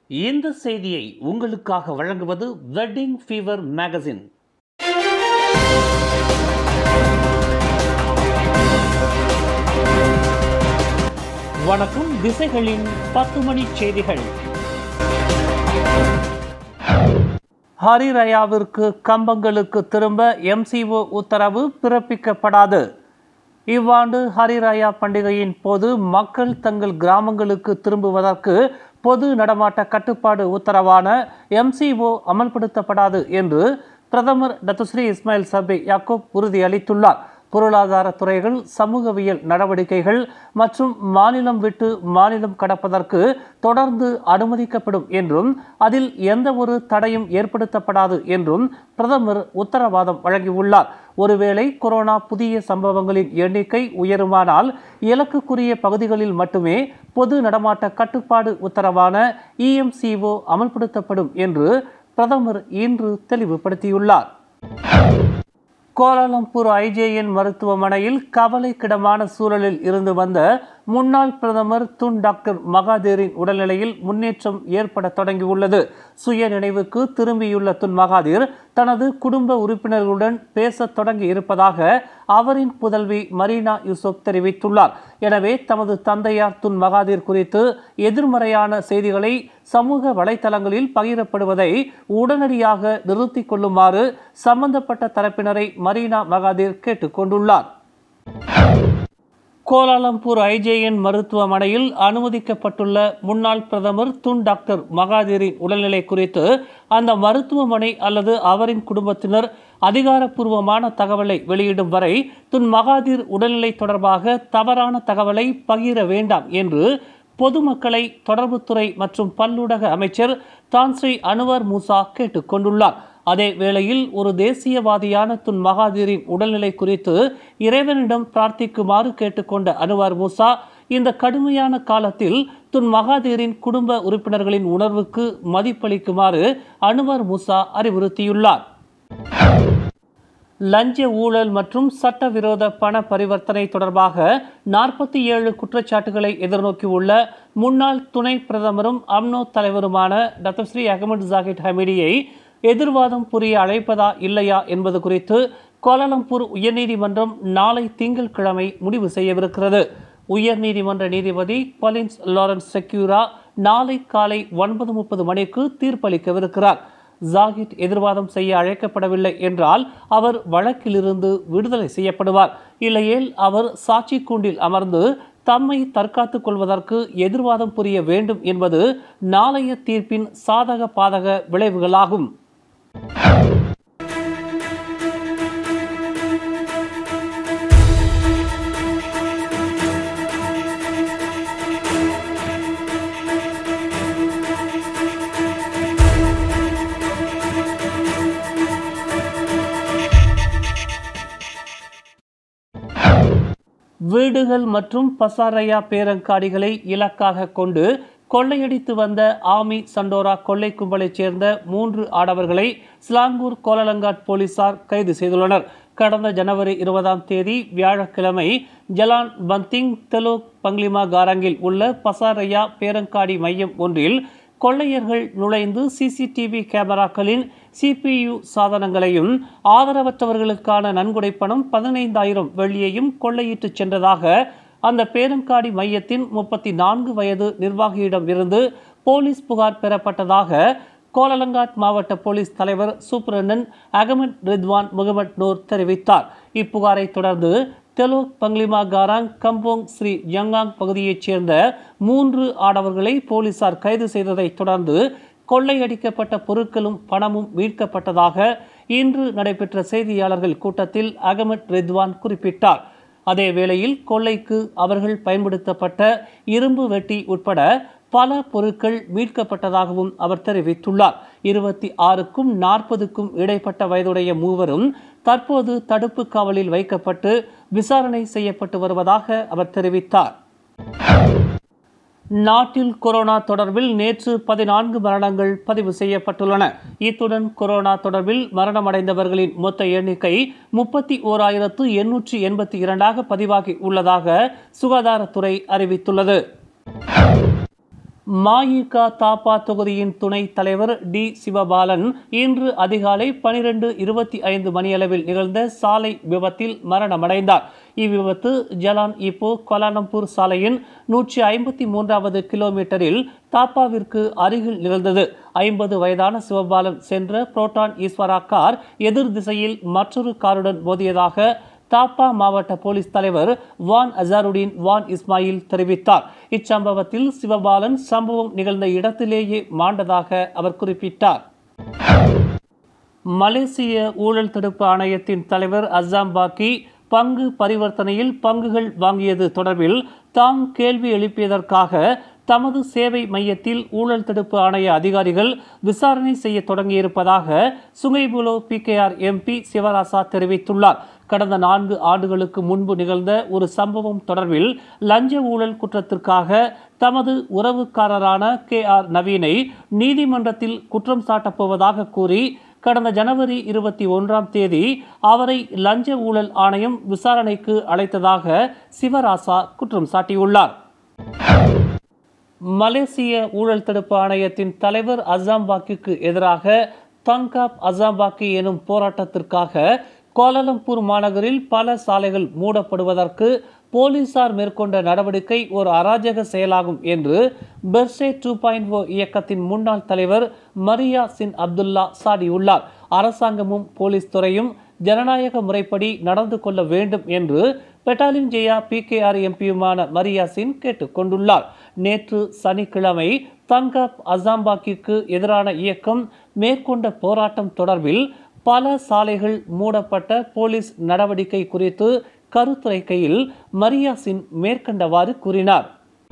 இந்த செய்தியை உங்களுக்காக வழங்குவது வெட்டிங் ஃபீவர் மேகசின் வணக்கம் திசைகளின் பத்து மணி செய்திகள் ஹரிரயாவிற்கு கம்பங்களுக்கு திரும்ப எம்சிஓ உத்தரவு பிறப்பிக்கப்படாது இவ்வாண்டு ஹரிராயா பண்டிகையின் போது மக்கள் தங்கள் கிராமங்களுக்கு திரும்புவதற்கு பொது நடமாட்ட கட்டுப்பாடு உத்தரவான எம்சிஓ அமல்படுத்தப்படாது என்று பிரதமர் டத்துஸ்ரீ இஸ்மாயில் சபி யாக்கூப் உறுதியளித்துள்ளார் பொருளாதார துறைகள் சமூகவியல் நடவடிக்கைகள் மற்றும் மாநிலம் விட்டு மாநிலம் கடப்பதற்கு தொடர்ந்து அனுமதிக்கப்படும் என்றும் அதில் எந்த ஒரு தடையும் ஏற்படுத்தப்படாது என்றும் பிரதமர் உத்தரவாதம் வழங்கியுள்ளார் ஒருவேளை கொரோனா புதிய சம்பவங்களின் எண்ணிக்கை உயருமானால் இலக்குக்குரிய பகுதிகளில் மட்டுமே பொது நடமாட்ட கட்டுப்பாடு உத்தரவான இஎம்சிஓ அமல்படுத்தப்படும் என்று பிரதமர் இன்று தெளிவுபடுத்தியுள்ளார் கோலாலம்பூர் ஐஜேஎன் மருத்துவமனையில் கவலைக்கிடமான சூழலில் இருந்து வந்த முன்னாள் பிரதமர் துன் டாக்டர் மகாதேரின் உடல்நிலையில் முன்னேற்றம் ஏற்பட தொடங்கியுள்ளது சுய நினைவுக்கு திரும்பியுள்ள துன் மகாதீர் தனது குடும்ப உறுப்பினர்களுடன் பேசத் தொடங்கி இருப்பதாக அவரின் புதல்வி மரீனா யூசுப் தெரிவித்துள்ளார் எனவே தமது தந்தையார் துன் மகாதீர் குறித்து எதிர்மறையான செய்திகளை சமூக வலைதளங்களில் பகிரப்படுவதை உடனடியாக நிறுத்திக் கொள்ளுமாறு சம்பந்தப்பட்ட தரப்பினரை மரீனா மகாதீர் கேட்டுக்கொண்டுள்ளார் கோலாலம்பூர் ஐஜேஎன் மருத்துவமனையில் அனுமதிக்கப்பட்டுள்ள முன்னாள் பிரதமர் துன் டாக்டர் மகாதீரின் உடல்நிலை குறித்து அந்த மருத்துவமனை அல்லது அவரின் குடும்பத்தினர் அதிகாரப்பூர்வமான தகவலை வெளியிடும் வரை துன் மகாதீர் உடல்நிலை தொடர்பாக தவறான தகவலை பகிர வேண்டாம் என்று பொதுமக்களை தொடர்புத்துறை மற்றும் பல்லூடக அமைச்சர் தான்ஸ்ரீ அனுவர் மூசா கேட்டுக்கொண்டுள்ளார் அதே வேளையில் ஒரு தேசியவாதியான துன் மகாதீரின் உடல்நிலை குறித்து இறைவனிடம் பிரார்த்திக்குமாறு கேட்டுக்கொண்ட அனுவார் மூசா இந்த கடுமையான காலத்தில் துன் மகாதீரின் குடும்ப உறுப்பினர்களின் உணர்வுக்கு மதிப்பளிக்குமாறு அனுவார் மூசா அறிவுறுத்தியுள்ளார் லஞ்ச ஊழல் மற்றும் சட்டவிரோத பண பரிவர்த்தனை தொடர்பாக நாற்பத்தி ஏழு குற்றச்சாட்டுகளை எதிர்நோக்கியுள்ள முன்னாள் துணை பிரதமரும் அம்னோ தலைவருமான டத்தஸ்ரீ அகமது ஜாகிட் ஹமீடியை எதிர்வாதம் புரிய அழைப்பதா இல்லையா என்பது குறித்து கோலாலம்பூர் உயர்நீதிமன்றம் நாளை திங்கட்கிழமை முடிவு செய்யவிருக்கிறது உயர்நீதிமன்ற நீதிபதி கொலின்ஸ் லாரன்ஸ் செக்யூரா நாளை காலை ஒன்பது முப்பது மணிக்கு தீர்ப்பளிக்கவிருக்கிறார் ஜாகிட் எதிர்வாதம் செய்ய அழைக்கப்படவில்லை என்றால் அவர் வழக்கிலிருந்து விடுதலை செய்யப்படுவார் இல்லையேல் அவர் சாட்சி கூண்டில் அமர்ந்து தம்மை தற்காத்துக் கொள்வதற்கு எதிர்வாதம் புரிய வேண்டும் என்பது நாளைய தீர்ப்பின் சாதக பாதக விளைவுகளாகும் வீடுகள் மற்றும் பசாரையா பேரங்காடிகளை இலக்காக கொண்டு கொள்ளையடித்து வந்த ஆமி சண்டோரா கொள்ளை கும்பலைச் சேர்ந்த மூன்று ஆடவர்களை ஸ்லாங்கூர் கோலலங்காட் போலீசார் கைது செய்துள்ளனர் கடந்த ஜனவரி இருபதாம் தேதி வியாழக்கிழமை ஜலான் பந்திங் தெலோக் பங்லிமா காரங்கில் உள்ள பசாரையா பேரங்காடி மையம் ஒன்றில் கொள்ளையர்கள் நுழைந்து சிசிடிவி கேமராக்களின் சிபியு சாதனங்களையும் ஆதரவற்றவர்களுக்கான நன்கொடை பணம் பதினைந்தாயிரம் வெள்ளியையும் கொள்ளையிட்டு சென்றதாக அந்த பேரங்காடி மையத்தின் முப்பத்தி நான்கு வயது நிர்வாகியிடம் இருந்து போலீஸ் புகார் பெறப்பட்டதாக கோலலங்காட் மாவட்ட போலீஸ் தலைவர் superintendent Ahmad Ridwan Muhammad Nor தெரிவித்தார் இப்புகாரை தொடர்ந்து தெலோக் பங்லிமா காராங் கம்போங் ஸ்ரீ யங்காங் பகுதியைச் சேர்ந்த மூன்று ஆடவர்களை போலீசார் கைது செய்ததை தொடர்ந்து கொள்ளையடிக்கப்பட்ட பொருட்களும் பணமும் மீட்கப்பட்டதாக இன்று நடைபெற்ற செய்தியாளர்கள் கூட்டத்தில் அகமட் ரித்வான் குறிப்பிட்டார் அதே வேளையில் கொள்ளைக்கு அவர்கள் பயன்படுத்தப்பட்ட இரும்பு வெட்டி உட்பட பல பொருட்கள் மீட்கப்பட்டதாகவும் அவர் தெரிவித்துள்ளார் இருபத்தி ஆறுக்கும் நாற்பதுக்கும் இடைப்பட்ட வயதுடைய மூவரும் தற்போது தடுப்பு காவலில் வைக்கப்பட்டு விசாரணை செய்யப்பட்டு வருவதாக அவர் தெரிவித்தார் நாட்டில் கொரோனா தொடர்பில் நேற்று பதினான்கு மரணங்கள் பதிவு செய்யப்பட்டுள்ளன இத்துடன் கொரோனா தொடர்பில் மரணமடைந்தவர்களின் மொத்த எண்ணிக்கை முப்பத்தி ஓராயிரத்து எண்ணூற்றி எண்பத்தி இரண்டாக பதிவாகி உள்ளதாக சுகாதாரத்துறை அறிவித்துள்ளது மாயிக தாப்பா தொகுதியின் துணைத் தலைவர் டி சிவபாலன் இன்று அதிகாலை பனிரெண்டு இருபத்தி ஐந்து மணியளவில் நிகழ்ந்த சாலை விபத்தில் மரணமடைந்தார் இவ்விபத்து ஜலான் இப்போ கோலாலம்பூர் சாலையின் நூற்றி ஐம்பத்தி மூன்றாவது கிலோமீட்டரில் தாப்பாவிற்கு அருகில் நிகழ்ந்தது ஐம்பது வயதான சிவபாலன் சென்ற புரோட்டான் ஈஸ்வரா கார் எதிர் திசையில் மற்றொரு காருடன் மோதியதாக தாப்பா மாவட்ட போலீஸ் தலைவர் வான் அசாருடீன் வான் இஸ்மாயில் தெரிவித்தார் இச்சம்பவத்தில் சிவபாலன் சம்பவம் நிகழ்ந்த இடத்திலேயே மாண்டதாக அவர் குறிப்பிட்டார் மலேசிய ஊழல் தடுப்பு ஆணையத்தின் தலைவர் அசாம் பாக்கி பங்கு பரிவர்த்தனையில் பங்குகள் வாங்கியது தொடர்பில் தாம் கேள்வி எழுப்பியதற்காக தமது சேவை மையத்தில் ஊழல் தடுப்பு ஆணைய அதிகாரிகள் விசாரணை செய்ய தொடங்கியிருப்பதாக சுங்கைபுலோ பிகேஆர் எம்பி சிவராசா தெரிவித்துள்ளார் கடந்த நான்கு ஆண்டுகளுக்கு முன்பு நிகழ்ந்த ஒரு சம்பவம் தொடர்பில் லஞ்ச ஊழல் குற்றத்திற்காக தமது உறவுக்காரரான கே ஆர் நவீனை நீதிமன்றத்தில் குற்றம் சாட்டப்போவதாக கூறி கடந்த ஜனவரி இருபத்தி ஒன்றாம் தேதி அவரை லஞ்ச ஊழல் ஆணையம் விசாரணைக்கு அழைத்ததாக சிவராசா குற்றம் சாட்டியுள்ளார் மலேசிய ஊழல் தடுப்பு ஆணையத்தின் தலைவர் அசாம்பாக்கிக்கு எதிராக தங்காப் அசாம்பாக்கி எனும் போராட்டத்திற்காக கோலாலம்பூர் மாநகரில் பல சாலைகள் மூடப்படுவதற்கு போலீசார் மேற்கொண்ட நடவடிக்கை ஒரு அராஜக செயலாகும் என்று பெர்சே டூ பாயிண்ட் ஓ இயக்கத்தின் முன்னாள் தலைவர் மரியா சின் அப்துல்லா சாடியுள்ளார் அரசாங்கமும் போலீஸ் துறையும் ஜனநாயக முறைப்படி நடந்து கொள்ள வேண்டும் என்று Petaling Jaya P K R எம்பியுமான மரியாசின் கேட்டுக்கொண்டுள்ளார் நேற்று சனிக்கிழமை தங்காப் அசாம்பாக்கிற்கு எதிரான இயக்கம் மேற்கொண்ட போராட்டம் தொடர்பில் பல சாலைகள் மூடப்பட்ட போலீஸ் நடவடிக்கை குறித்து கருத்துரைக்கையில் மரியாசின் மேற்கண்டவாறு கூறினார்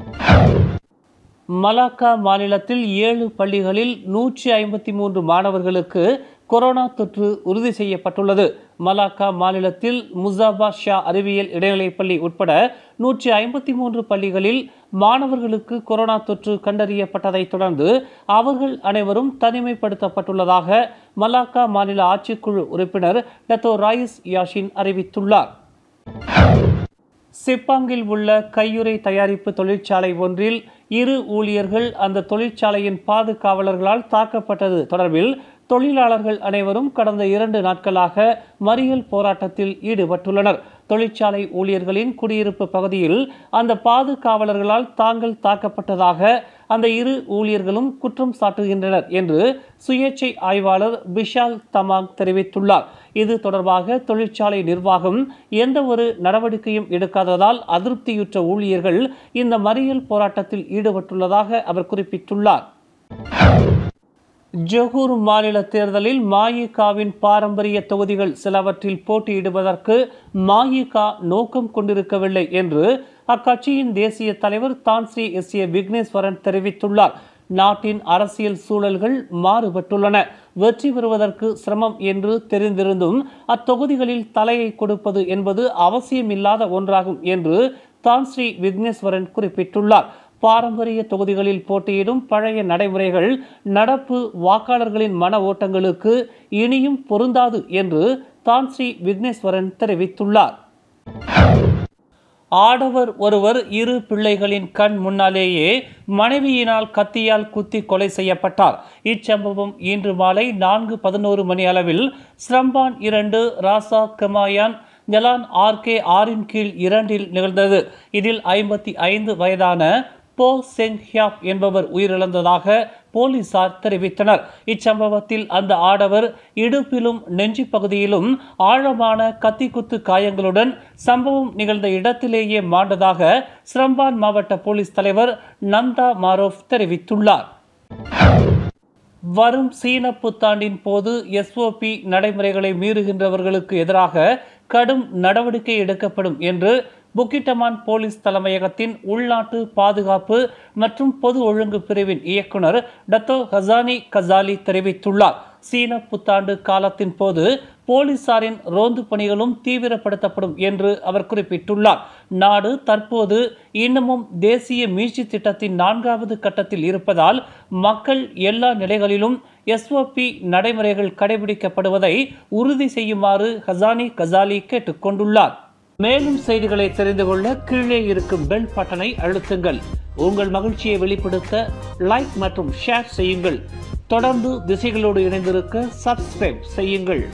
மலாக்கா மாநிலத்தில் ஏழு பள்ளிகளில் நூற்றி ஐம்பத்தி மூன்று மாணவர்களுக்கு கொரோனா தொற்று உறுதி செய்யப்பட்டுள்ளது மலாக்கா மாநிலத்தில் முசாபா ஷா அறிவியல் இடைநிலைப் பள்ளி உட்பட நூற்றி ஐம்பத்தி மூன்று பள்ளிகளில் மாணவர்களுக்கு கொரோனா தொற்று கண்டறியப்பட்டதைத் தொடர்ந்து அவர்கள் அனைவரும் தனிமைப்படுத்தப்பட்டுள்ளதாக மலாக்கா மாநில ஆட்சிக்குழு உறுப்பினர் டத்தோ ராயிஸ் யாஷின் அறிவித்துள்ளார் சிப்பாங்கில் உள்ள கையுறை தயாரிப்பு தொழிற்சாலை ஒன்றில் இரு ஊழியர்கள் அந்த தொழிற்சாலையின் பாதுகாவலர்களால் தாக்கப்பட்டது தொடர்பில் தொழிலாளர்கள் அனைவரும் கடந்த இரண்டு நாட்களாக மறியல் போராட்டத்தில் ஈடுபட்டுள்ளனர் தொழிற்சாலை ஊழியர்களின் குடியிருப்பு பகுதியில் அந்த பாதுகாவலர்களால் தாங்கள் தாக்கப்பட்டதாக அந்த இரு ஊழியர்களும் குற்றம் சாட்டுகின்றனர் என்று சுயேட்சை ஆய்வாளர் விஷால் தமாங் தெரிவித்துள்ளார் இது தொடர்பாக தொழிற்சாலை நிர்வாகம் எந்த ஒரு நடவடிக்கையும் எடுக்காததால் அதிருப்தியுற்ற ஊழியர்கள் இந்த மறியல் போராட்டத்தில் ஈடுபட்டுள்ளதாக அவர் குறிப்பிட்டுள்ளார் ஜொகூர் மாநில தேர்தலில் மாயிகாவின் பாரம்பரிய தொகுதிகள் சிலவற்றில் போட்டியிடுவதற்கு மாயிகா நோக்கம் கொண்டிருக்கவில்லை என்று அக்கட்சியின் தேசிய தலைவர் தான்ஸ்ரீ எஸ் ஏ விக்னேஸ்வரன் தெரிவித்துள்ளார் நாட்டின் அரசியல் சூழல்கள் மாறுபட்டுள்ளன வெற்றி பெறுவதற்கு சிரமம் என்று தெரிந்திருந்தும் அத்தொகுதிகளில் தலையை கொடுப்பது என்பது அவசியமில்லாத ஒன்றாகும் என்று தான்ஸ்ரீ விக்னேஸ்வரன் குறிப்பிட்டுள்ளார் பாரம்பரிய தொகுதிகளில் போட்டியிடும் பழைய நடைமுறைகள் நடப்பு வாக்காளர்களின் மன ஓட்டங்களுக்கு இனியும் பொருந்தாது என்று தான்ஸ்ரீ விக்னேஸ்வரன் தெரிவித்துள்ளார் ஆடவர் ஒருவர் இரு பிள்ளைகளின் கண் முன்னாலேயே மனைவியினால் கத்தியால் குத்தி கொலை செய்யப்பட்டார் இச்சம்பவம் இன்று மாலை நான்கு பதினோரு மணி அளவில் ஸ்ரம்பான் இரண்டு ராசா கமாயான் ஜலான் ஆர்கே ஆறின் கீழ் இரண்டில் நிகழ்ந்தது இதில் ஐம்பத்தி ஐந்து வயதான போ செங் ஹியாப் என்பவர் உயிரிழந்ததாக போலீசார் தெரிவித்தனர் இச்சம்பவத்தில் அந்த ஆடவர் இடுப்பிலும் நெஞ்சு பகுதியிலும் ஆழமான கத்திக்குத்து காயங்களுடன் சம்பவம் நிகழ்ந்த இடத்திலேயே மாண்டதாக ஸ்ரம்பான் மாவட்ட போலீஸ் தலைவர் நந்தா மாரோப் தெரிவித்துள்ளார் வரும் சீன புத்தாண்டின் போது எஸ்ஓபி நடைமுறைகளை மீறுகின்றவர்களுக்கு எதிராக கடும் நடவடிக்கை எடுக்கப்படும் என்று புக்கிட்டமான் போலீஸ் தலைமையகத்தின் உள்நாட்டு பாதுகாப்பு மற்றும் பொது ஒழுங்கு பிரிவின் இயக்குனர் டத்தோ ஹசானி கசாலி தெரிவித்துள்ளார் சீன புத்தாண்டு காலத்தின் போது போலீசாரின் ரோந்து பணிகளும் தீவிரப்படுத்தப்படும் என்று அவர் குறிப்பிட்டுள்ளார் நாடு தற்போது இன்னமும் தேசிய மீட்சி திட்டத்தின் நான்காவது கட்டத்தில் இருப்பதால் மக்கள் எல்லா நிலைகளிலும் எஸ்ஓபி நடைமுறைகள் கடைபிடிக்கப்படுவதை உறுதி செய்யுமாறு ஹசானி கசாலி கேட்டுக்கொண்டுள்ளார் மேலும் செய்திகளை தெரிந்து கொள்ள கீழே இருக்கும் பெல் பட்டனை அழுத்துங்கள் உங்கள் மகிழ்ச்சியை வெளிப்படுத்த லைக் மற்றும் ஷேர் செய்யுங்கள் தொடர்ந்து திசைகளோடு இணைந்திருக்க சப்ஸ்கிரைப் செய்யுங்கள்